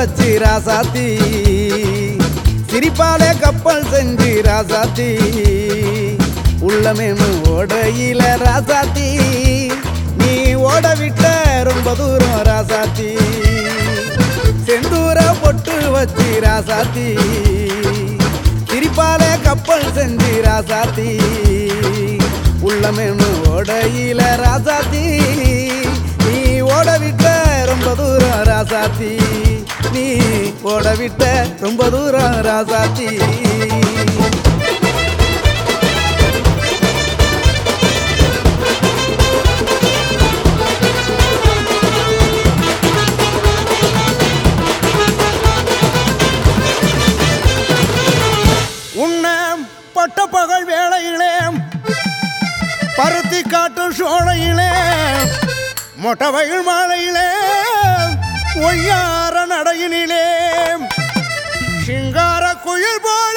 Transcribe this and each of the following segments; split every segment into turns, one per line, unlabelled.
வச்சு ராசாத்தி சிரிப்பாலே கப்பல் செஞ்சு ராசாத்தி உள்ளமேனு ஓடையில ராசாத்தி நீ ஓட விட்ட ரொம்ப தூரம் ராசாத்தி செந்தூர பொட்டு வச்சு ராசாத்தி சிரிப்பாலே கப்பல் செஞ்சு ராசாத்தி உள்ளமேனு ஓடையில ராசாத்தி நீ ஓட விட்ட ரொம்ப தூரம் ராசாத்தி நீ ஓட விட்ட ரொம்ப தூரம் ராசாத்தி
உன்னை பட்ட பகல் வேளையிலே பருத்தி காட்டும் சோழையிலே மொட்டை வயல் மாலையிலே ஒய்யார நடையினிலே சிங்கார குயில் போல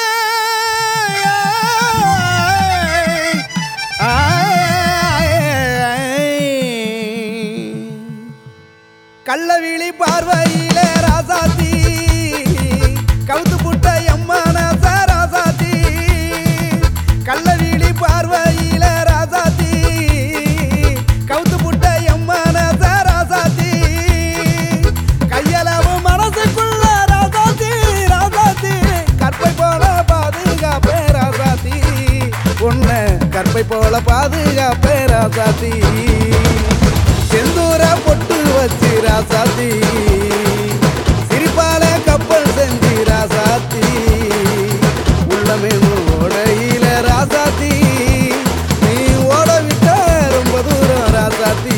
கள்ளவிழி பார்வையில ராசாத்தி கவுத்து புட்ட எம்மான ராசாத்தி கள்ளவிழி பார்வையில ராசாத்தி கவுத்து புட்ட எம்மான ராசாத்தி கையளவும் மனசுக்குள்ள ராசாத்தி ராசாத்தி கற்பை போல பாதுகாப்பே ராசாத்தி உன்னை கற்பை போல பாதுகாப்பே ராசாத்தி செந்தூர பொட்டு வச்சு ராசாத்தி சிரிப்பால கப்பல் செஞ்சு ராசாத்தி உள்ளமே ஓடையில ராசாத்தி நீ ஓட விட்ட ரொம்ப தூரம் ராசாத்தி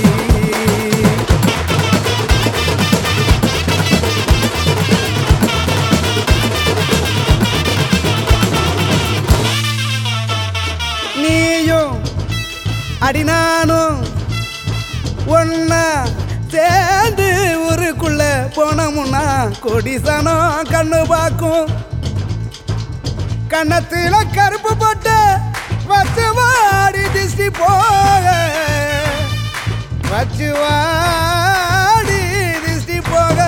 நீயும் அடி நானும் ஒன்னா சேர்ந்து ஊருக்குள்ள போனோம்னா கொடிசனம் கண்ணு பார்க்கும் கண்ணத்துல கருப்பு போட்டு வச்சு வாடி திஷ்டி போக வச்சு வாடி திஷ்டி போக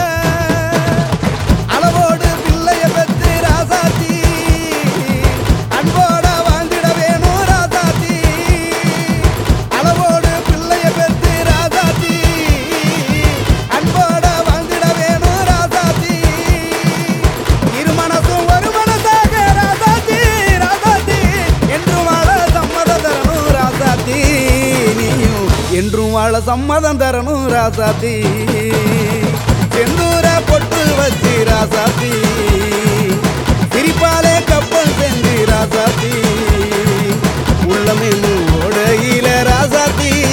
அளவோடு பிள்ளைய பெற்று ராசாத்தி அன்போட வாழ்ந்திட வேணும் ராசாத்தி அளவோடு பிள்ளைய பெற்று ராசாத்தி அன்போட வாழ்ந்திட வேணும் ராசாத்தி இரு மனசும் ஒரு மனசாக ராசாத்தி ராசாத்தி என்றும் வாழ சம்மதம் தரணும் ராசாத்தி நீயும் என்றும் வாழ சம்மதம் தரணும் ராசாத்தி செந்தூர பொட்டு வச்சு ராசாத்தி சிரிப்பாலே கப்பல் செஞ்சு ராசாத்தி உள்ளமே ஓடையில ராசாத்தி